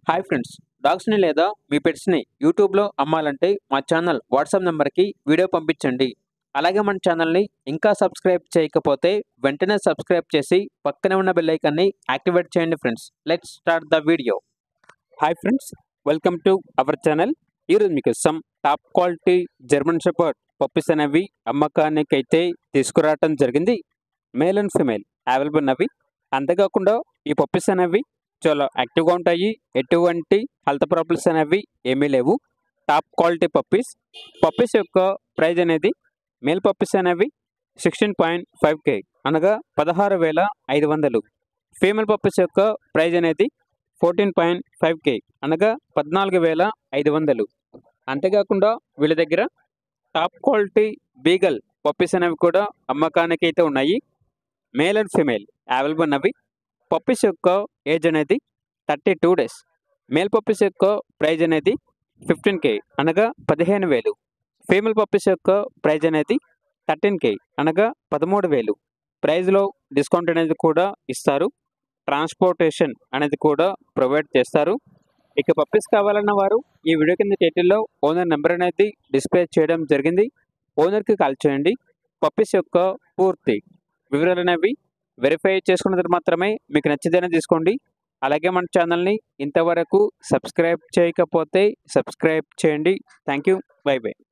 hi friends డాగ్స్ని లేదా మీ పెట్స్ని యూట్యూబ్లో అమ్మాలంటే మా ఛానల్ వాట్సాప్ నెంబర్కి వీడియో పంపించండి అలాగే మన ఛానల్ని ఇంకా సబ్స్క్రైబ్ చేయకపోతే వెంటనే సబ్స్క్రైబ్ చేసి పక్కనే ఉన్న బెల్ ఐకాన్ని యాక్టివేట్ చేయండి friends let's start the video hi friends welcome to our channel ఈరోజు మీకు some top quality German shepherd puppies అనేవి అమ్మకానికి అయితే తీసుకురావటం జరిగింది మేల్ అండ్ ఫిమేల్ అవైలబుల్ ఉన్నవి అంతేకాకుండా ఈ పప్పీస్ అనేవి చాలా యాక్టివ్గా ఉంటాయి ఎటువంటి హెల్త్ ప్రాబ్లమ్స్ అనేవి ఏమీ లేవు టాప్ క్వాలిటీ పప్పీస్ పప్పీస్ యొక్క ప్రైజ్ అనేది మేల్ పప్పీస్ అనేవి సిక్స్టీన్ పాయింట్ ఫైవ్ కే అనగా పదహారు వేల ఐదు వందలు ఫీమేల్ పప్పీస్ యొక్క ప్రైజ్ అనేది ఫోర్టీన్ పాయింట్ ఫైవ్ కే అనగా పద్నాలుగు వేల ఐదు వందలు అంతేకాకుండా వీళ్ళ దగ్గర టాప్ క్వాలిటీ బీగల్ పప్పీస్ అనేవి కూడా అమ్మకానికి అయితే ఉన్నాయి మేల్ అండ్ ఫీమేల్ అవైలబుల్ ఉన్నవి పప్పీస్ యొక్క ఏజ్ అనేది thirty two days male puppies యొక్క ప్రైజ్ అనేది ఫిఫ్టీన్ కే అనగా పదిహేను వేలు ఫీమేల్ పప్పీస్ యొక్క ప్రైజ్ అనేది థర్టీన్ కే అనగా పదమూడు వేలు ప్రైజ్లో డిస్కౌంట్ అనేది కూడా ఇస్తారు ట్రాన్స్పోర్టేషన్ అనేది కూడా ప్రొవైడ్ చేస్తారు ఇక పప్పీస్ కావాలన్న వారు ఈ వీడియో కింద టైటిల్లో ఓనర్ నెంబర్ అనేది డిస్ప్లే చేయడం జరిగింది ఓనర్కి కాల్ చేయండి పప్పీస్ యొక్క పూర్తి వివరాలు అనేవి వెరిఫై చేసుకున్న తర్వాత మాత్రమే మీకు నచ్చితేనే తీసుకోండి అలాగే మన ఛానల్ని ఇంతవరకు సబ్స్క్రైబ్ చేయకపోతే సబ్స్క్రైబ్ చేయండి థ్యాంక్ యూ బై బై